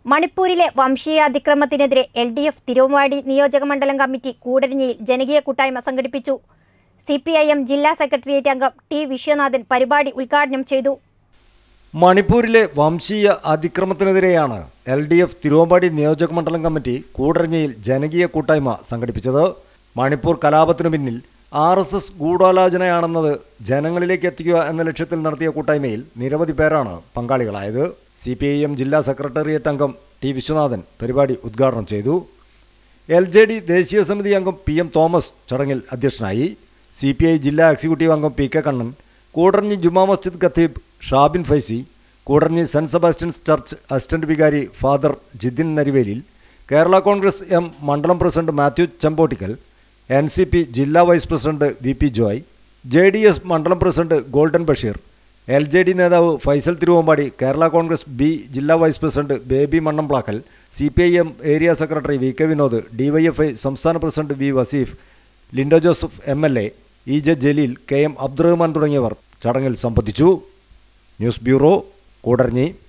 മണിപ്പൂരിലെ വംശീയ അതിക്രമത്തിനെതിരെ എൽ ഡി എഫ് തിരുവമ്പാടി നിയോജക മണ്ഡലം കമ്മിറ്റി കൂടരഞ്ഞിയിൽ ജനകീയ കൂട്ടായ്മ സംഘടിപ്പിച്ചു സി പി ഐ എം ജില്ലാ സെക്രട്ടേറിയറ്റ് അംഗം ടി വിശ്വനാഥൻ പരിപാടി ഉദ്ഘാടനം ചെയ്തു മണിപ്പൂരിലെ വംശീയ അതിക്രമത്തിനെതിരെയാണ് എൽ ഡി എഫ് തിരുവമ്പാടി നിയോജക മണ്ഡലം കമ്മിറ്റി കൂടരഞ്ഞിയിൽ ജനകീയ കൂട്ടായ്മ സംഘടിപ്പിച്ചത് മണിപ്പൂർ കലാപത്തിനു പിന്നിൽ ആർ എസ് എസ് ഗൂഢാലോചനയാണെന്നത് ജനങ്ങളിലേക്ക് എത്തിക്കുക എന്ന ലക്ഷ്യത്തിൽ നടത്തിയ കൂട്ടായ്മയിൽ നിരവധി പേരാണ് പങ്കാളികളായത് സി പി ഐ എം ജില്ലാ സെക്രട്ടേറിയറ്റ് അംഗം ടി വിശ്വനാഥൻ പരിപാടി ഉദ്ഘാടനം ചെയ്തു എൽ ജെ ഡി ദേശീയ സമിതി അംഗം പി എം തോമസ് ചടങ്ങിൽ അധ്യക്ഷനായി സി പി ഐ ജില്ലാ എക്സിക്യൂട്ടീവ് അംഗം പി കെ കണ്ണൻ കൂടർഞ്ഞി ജുമാ മസ്ജിദ് ഖത്തീബ് Shabin Faizy Koodaranji Saint Sebastian's Church assistant വികാരി ഫാദർ ജിതിൻ നരിവേലിൽ കേരള കോൺഗ്രസ് എം മണ്ഡലം president Mathew Chambottikkal N C P ജില്ലാ vice president V P Joy J D S മണ്ഡലം president Golden Basheer L J D നേതാവ് ഫൈസൽ തിരുവമ്പാടി കേരള കോൺഗ്രസ് ബി ജില്ലാ vice president Baby Mannamplackal C P I M area secretary V K Vinod DYFI സംസ്ഥാന president V Vaseef Lindo Joseph M L A E J Jaleel K M Abdurahman തുടങ്ങിയവർ ചടങ്ങിൽ സംബന്ധിച്ചു news bureau കൂടർഞ്ഞി